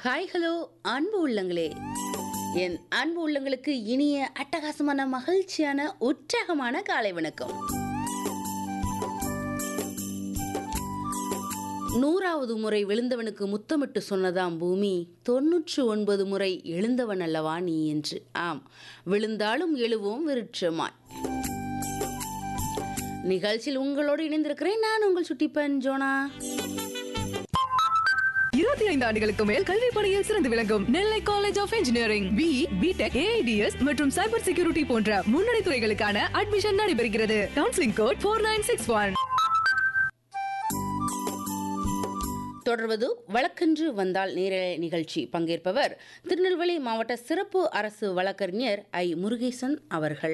hi hello அன்பு உள்ளங்களே என் அன்பு உள்ளங்களுக்கு இனிய அட்டகாசமான மகிழ்ச்சியான உற்சாகமான காலை வணக்கம் நூறாவது முறை விழுந்தவனுக்கு முத்தமிட்டு சொன்னதாம் பூமி தொன்னூற்று ஒன்பது முறை எழுந்தவன் அல்லவா நீ என்று ஆம் விழுந்தாலும் எழுவோம் விருட்சமாய் நிகழ்ச்சியில் உங்களோடு இணைந்திருக்கிறேன் நான் உங்கள் சுட்டிப்பன் ஜோனா இருபத்தி ஐந்து ஆண்டுகளுக்கு மேல் கல்வி பணியில் சிறந்து விளங்கும் Nellai college of engineering B BTech AIDS மற்றும் சைபர் செக்யூரிட்டி போன்ற முன்னணி துறைகளுக்கான அட்மிஷன் நடைபெறுகிறது counselling code four nine six one தொடர்வது வழக்கென்று வந்தால் நேரலை நிகழ்ச்சி பங்கேற்பவர் திருநெல்வேலி மாவட்ட சிறப்பு அரசு வழக்கறிஞர் ஐ முருகேசன் அவர்கள்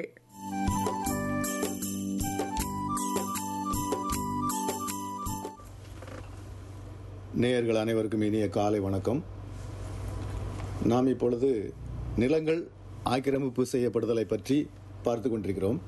நேயர்கள் அனைவருக்கும் இனிய காலை வணக்கம் நாம் இப்பொழுது நிலங்கள் ஆக்கிரமிப்பு செய்யப்படுதலை பற்றி பார்த்து கொண்டிருக்கிறோம்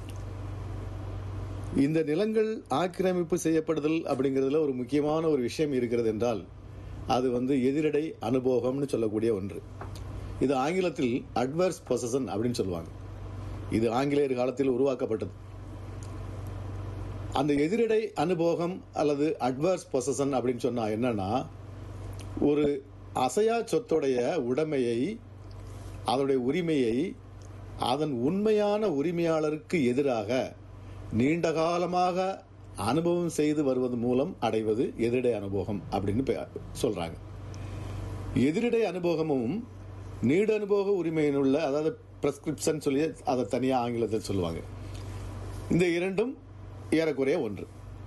இந்த நிலங்கள் ஆக்கிரமிப்பு செய்யப்படுதல் அப்படிங்கிறதுல ஒரு முக்கியமான ஒரு விஷயம் இருக்கிறது என்றால் அது வந்து எதிரடை அனுபவம்னு சொல்லக்கூடிய ஒன்று இது ஆங்கிலத்தில் அட்வர்ஸ் பொசஷன் அப்படின்னு சொல்லுவாங்க இது ஆங்கிலேயர் காலத்தில் உருவாக்கப்பட்டது அந்த எதிரடை அனுபவம் அல்லது அட்வர்ஸ் பொசஷன் அப்படின்னு சொன்னா என்னன்னா ஒரு அசையா சொத்துடைய உடைமையை அதனுடைய உரிமையை அதன் உண்மையான உரிமையாளருக்கு எதிராக நீண்ட காலமாக அனுபவம் செய்து வருவது மூலம் அடைவது எதிரடை அனுபவம் அப்படின்னு பெ- சொல்றாங்க எதிரடை அனுபவமும் நீடு அனுபவ உரிமையினுள்ள அதாவது பிரஸ்கிரிப்ஷன் சொல்லி அதை தனியாக ஆங்கிலத்தில் சொல்லுவாங்க இந்த இரண்டும் ஏறக்குறைய ஒன்று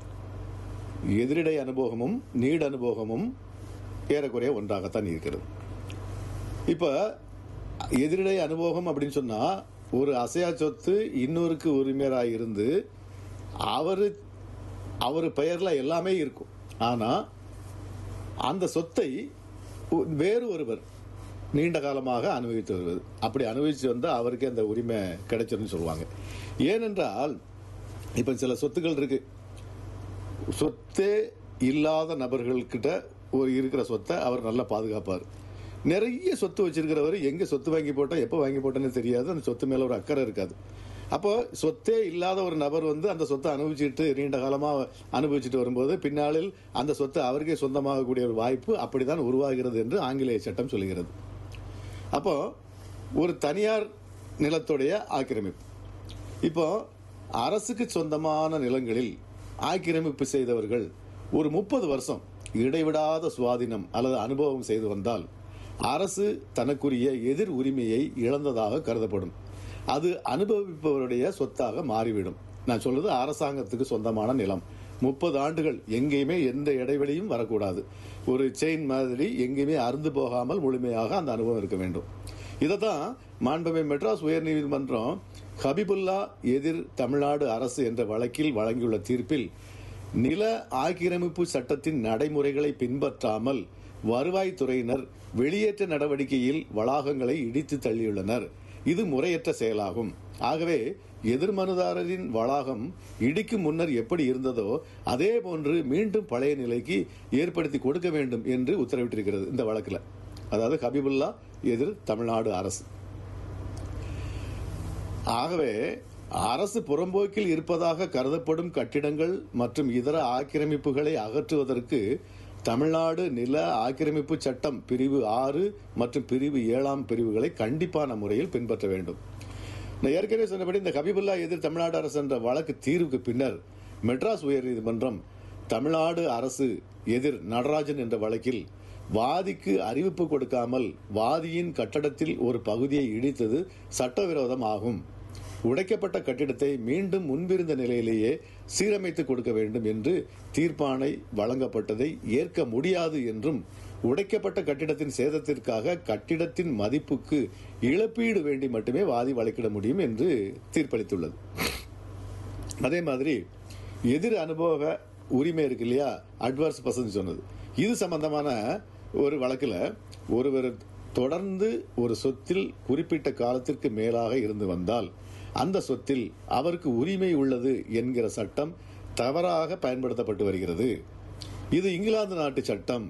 எதிரிடை அனுபவமும் நீடு அனுபவமும் ஏறக்குறைய ஒன்றாகத்தான் இருக்கிறது இப்ப எதிரிடை அனுபவம் அப்படின்னு சொன்னா ஒரு அசையா சொத்து இன்னொருக்கு உரிமையராக இருந்து அவரு அவர் பெயர்ல எல்லாமே இருக்கும் ஆனா அந்த சொத்தை ஒ- வேறு ஒருவர் நீண்ட காலமாக அனுபவித்து வருவது அப்படி அனுபவிச்சு வந்தா அவருக்கே அந்த உரிமை கிடைச்சிருன்னு சொல்லுவாங்க ஏனென்றால் இப்ப சில சொத்துக்கள் இருக்கு சொத்தே இல்லாத நபர்கள்கிட்ட ஒரு இருக்கிற சொத்தை அவர் நல்லா பாதுகாப்பார் நிறைய சொத்து வச்சிருக்கிறவர் எங்க சொத்து வாங்கி போட்டா எப்போ வாங்கி போட்டேன்னு தெரியாது அந்த சொத்து மேல ஒரு அக்கறை இருக்காது அப்போ சொத்தே இல்லாத ஒரு நபர் வந்து அந்த சொத்தை அனுபவிச்சுட்டு நீண்ட காலமா அனுபவிச்சுட்டு வரும்போது பின்னாளில் அந்த சொத்து அவருக்கே சொந்தமாகக்கூடிய ஒரு வாய்ப்பு அப்படிதான் உருவாகிறது என்று ஆங்கிலேய சட்டம் சொல்லுகிறது அப்போ ஒரு தனியார் நிலத்துடைய ஆக்கிரமிப்பு இப்போ அரசுக்கு சொந்தமான நிலங்களில் ஆக்கிரமிப்பு செய்தவர்கள் ஒரு முப்பது வருஷம் இடைவிடாத சுவாதீனம் அல்லது அனுபவம் செய்து வந்தால் அரசு தனக்குரிய எதிர் உரிமையை இழந்ததாக கருதப்படும் அது அனுபவிப்பவருடைய சொத்தாக மாறிவிடும் நான் சொல்றது அரசாங்கத்துக்கு சொந்தமான நிலம் முப்பது ஆண்டுகள் எங்கேயுமே எந்த இடைவெளியும் வரக்கூடாது ஒரு செயின் மாதிரி எங்கேயுமே அறுந்து போகாமல் முழுமையாக அந்த அனுபவம் இருக்க வேண்டும் இதைத்தான் மாண்புமை மெட்ராஸ் உயர்நீதிமன்றம் ஹபிபுல்லா எதிர் தமிழ்நாடு அரசு என்ற வழக்கில் வழங்கியுள்ள தீர்ப்பில் நில ஆக்கிரமிப்பு சட்டத்தின் நடைமுறைகளை பின்பற்றாமல் வருவாய்த்துறையினர் வெளியேற்ற நடவடிக்கையில் வளாகங்களை இடித்து தள்ளியுள்ளனர் இது முறையற்ற செயலாகும் ஆகவே எதிர்மனுதாரரின் வளாகம் இடிக்கும் முன்னர் எப்படி இருந்ததோ அதே போன்று மீண்டும் பழைய நிலைக்கு ஏற்படுத்தி கொடுக்க வேண்டும் என்று உத்தரவிட்டிருக்கிறது இந்த வழக்கில் அதாவது ஹபிபுல்லா எதிர் தமிழ்நாடு அரசு ஆகவே அரசு புறம்போக்கில் இருப்பதாக கருதப்படும் கட்டிடங்கள் மற்றும் இதர ஆக்கிரமிப்புகளை அகற்றுவதற்கு தமிழ்நாடு நில ஆக்கிரமிப்பு சட்டம் பிரிவு ஆறு மற்றும் பிரிவு ஏழாம் பிரிவுகளை கண்டிப்பான முறையில் பின்பற்ற வேண்டும் நான் ஏற்கனவே சொன்னபடி இந்த ஹபிபுல்லா எதிர் தமிழ்நாடு அரசு என்ற வழக்கு தீர்வுக்கு பின்னர் மெட்ராஸ் உயர்நீதிமன்றம் தமிழ்நாடு அரசு எதிர் நடராஜன் என்ற வழக்கில் வாதிக்கு அறிவிப்பு கொடுக்காமல் வாதியின் கட்டடத்தில் ஒரு பகுதியை இடித்தது சட்டவிரோதம் ஆகும் உடைக்கப்பட்ட கட்டிடத்தை மீண்டும் முன்பிருந்த நிலையிலேயே சீரமைத்து கொடுக்க வேண்டும் என்று தீர்ப்பாணை வழங்கப்பட்டதை ஏற்க முடியாது என்றும் உடைக்கப்பட்ட கட்டிடத்தின் சேதத்திற்காக கட்டிடத்தின் மதிப்புக்கு இழப்பீடு வேண்டி மட்டுமே வாதி வழக்கிட முடியும் என்று தீர்ப்பளித்துள்ளது அதே மாதிரி எதிர் அனுபவ உரிமை இருக்கு இல்லையா அட்வான்ஸ் பர்சன் சொன்னது இது சம்பந்தமான ஒரு வழக்குல ஒருவர் தொடர்ந்து ஒரு சொத்தில் குறிப்பிட்ட காலத்திற்கு மேலாக இருந்து வந்தால் அந்த சொத்தில் அவருக்கு உரிமை உள்ளது என்கிற சட்டம் தவறாக பயன்படுத்தப்பட்டு வருகிறது இது இங்கிலாந்து நாட்டு சட்டம்